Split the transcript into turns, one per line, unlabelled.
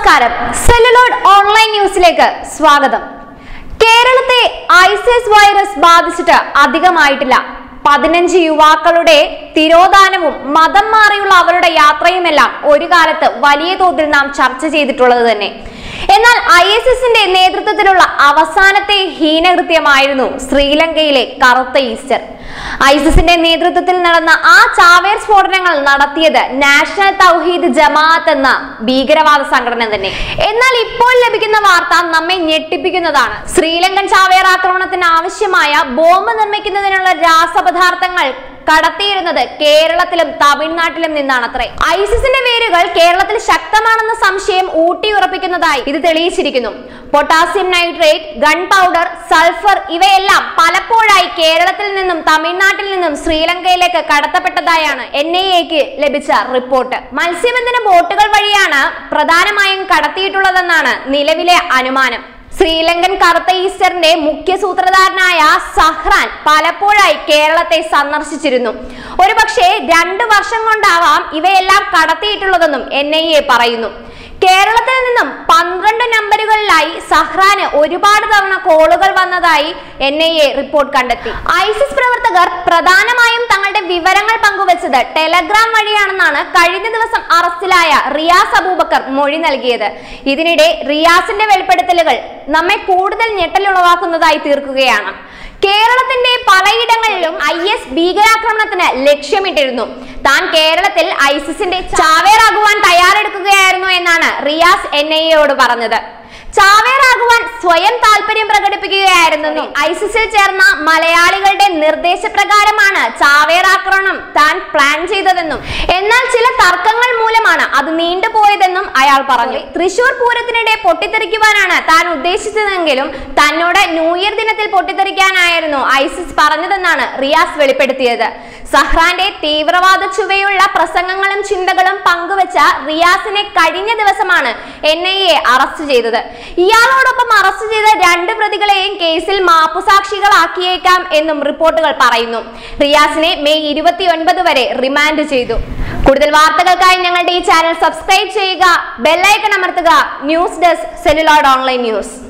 നമസ്കാരം celluloid online ന്യൂസിലേക്ക് സ്വാഗതം കേരളത്തെ ഐസിസ് വൈറസ് ബാധിച്ചിട്ട് അധികമായിട്ടില്ല പതിനഞ്ച് യുവാക്കളുടെ തിരോധാനവും മതം മാറിയുള്ള അവരുടെ യാത്രയുമെല്ലാം ഒരു കാലത്ത് വലിയ തോതിൽ നാം ചർച്ച ചെയ്തിട്ടുള്ളത് തന്നെ എന്നാൽ ഐ എസ് എസിന്റെ നേതൃത്വത്തിലുള്ള അവസാനത്തെ ഹീനകൃത്യമായിരുന്നു ശ്രീലങ്കയിലെ കറുത്ത ഈസ്റ്റർ ഐസിസിന്റെ നേതൃത്വത്തിൽ നടന്ന ആ ചാവേർ സ്ഫോടനങ്ങൾ നടത്തിയത് നാഷണൽ തൗഹീദ് ജമാഅത്ത് എന്ന ഭീകരവാദ സംഘടന തന്നെ എന്നാൽ ഇപ്പോൾ ലഭിക്കുന്ന വാർത്ത നമ്മെ ഞെട്ടിപ്പിക്കുന്നതാണ് ശ്രീലങ്കൻ ചാവേർ ആക്രമണത്തിന് ആവശ്യമായ ബോംബ് നിർമ്മിക്കുന്നതിനുള്ള രാസപദാർത്ഥങ്ങൾ കടത്തിയിരുന്നത് കേരളത്തിലും തമിഴ്നാട്ടിലും നിന്നാണത്രേ ഐസിസിന്റെ വേരുകൾ കേരളത്തിൽ ശക്തമാണെന്ന സംശയം ഊട്ടിയുറപ്പിക്കുന്നതായി ഇത് തെളിയിച്ചിരിക്കുന്നു potassium nitrate gun powder sulphur ഇവയെല്ലാം പലപ്പോഴായി കേരളത്തിൽ നിന്നും തമിഴ്നാട്ടിൽ നിന്നും ശ്രീലങ്കയിലേക്ക് കടത്തപ്പെട്ടതായാണ് എൻ ഐ എക്ക് ലഭിച്ച റിപ്പോർട്ട് മത്സ്യബന്ധന ബോട്ടുകൾ വഴിയാണ് പ്രധാനമായും കടത്തിയിട്ടുള്ളതെന്നാണ് നിലവിലെ അനുമാനം ശ്രീലങ്കൻ കറുത്ത ഈസ്റ്ററിന്റെ മുഖ്യ സൂത്രധാരനായ സഹ്റാൻ പലപ്പോഴായി കേരളത്തെ സന്ദർശിച്ചിരുന്നു ഒരുപക്ഷെ രണ്ട് വർഷം കൊണ്ടാവാം ഇവയെല്ലാം കടത്തിയിട്ടുള്ളതെന്നും എൻ ഐ എ പറയുന്നു കേരളത്തിൽ നിന്നും പന്ത്രണ്ട് നമ്പറുകളിലായി സഹ്റാന് ഒരുപാട് തവണ കോളുകൾ വന്നതായി എൻ ഐ എ റിപ്പോർട്ട് കണ്ടെത്തി ഐസിസ് പ്രവർത്തകർ പ്രധാനമായും തങ്ങളുടെ വിവരങ്ങൾ പങ്കുവച്ചത് ടെലഗ്രാം വഴിയാണെന്നാണ് കഴിഞ്ഞ ദിവസം അറസ്റ്റിലായ റിയാസ് അബൂബക്കർ മൊഴി നൽകിയത് ഇതിനിടെ റിയാസിന്റെ വെളിപ്പെടുത്തലുകൾ നമ്മെ കൂടുതൽ ഞെട്ടലുളവാക്കുന്നതായി തീർക്കുകയാണ് കേരളത്തിന്റെ പലയിടങ്ങളിലും ഐ എസ് ഭീകരാക്രമണത്തിന് ലക്ഷ്യമിട്ടിരുന്നു താൻ കേരളത്തിൽ ഐസിസിന്റെ ചാവേറാകുവാൻ തയ്യാറെടുക്കുകയായിരുന്നു എന്നാണ് റിയാസ് എൻ ഐ എയോട് പറഞ്ഞത് ചാവേറാകുവാൻ സ്വയം താല്പര്യം പ്രകടിപ്പിക്കുകയായിരുന്നു ഐസിസിൽ ചേർന്ന മലയാളികളുടെ നിർദ്ദേശപ്രകാരമാണ് ചാവേറാക്രമണം താൻ പ്ലാൻ ചെയ്തതെന്നും എന്നാൽ ചില തർക്കങ്ങൾ മൂലമാണ് അത് നീണ്ടുപോയതെന്നും അയാൾ പറഞ്ഞു തൃശൂർ പൂരത്തിനിടെ പൊട്ടിത്തെറിക്കുവാനാണ് താൻ ഉദ്ദേശിച്ചതെങ്കിലും തന്നോട് ന്യൂ ഇയർ ദിനത്തിൽ പൊട്ടിത്തെറിക്കാനായിരുന്നു ഐസിസ് പറഞ്ഞതെന്നാണ് റിയാസ് വെളിപ്പെടുത്തിയത് സഹ്റാന്റെ തീവ്രവാദ ചുവയുള്ള പ്രസംഗങ്ങളും ചിന്തകളും പങ്കുവച്ച റിയാസിനെ കഴിഞ്ഞ ദിവസമാണ് എൻ ഐ എ അറസ്റ്റ് ചെയ്തത് ഇയാളോടൊപ്പം അറസ്റ്റ് ചെയ്ത രണ്ട് പ്രതികളെയും കേസിൽ മാപ്പുസാക്ഷികളാക്കിയേക്കാം എന്നും റിപ്പോർട്ടുകൾ പറയുന്നു റിയാസിനെ മെയ് ഇരുപത്തിയൊൻപത് വരെ റിമാൻഡ് ചെയ്തു കൂടുതൽ വാർത്തകൾക്കായി ഞങ്ങളുടെ ഈ ചാനൽ സബ്സ്ക്രൈബ് ചെയ്യുക ബെല്ലൈക്കൺ അമർത്തുക news desk Celluloid online news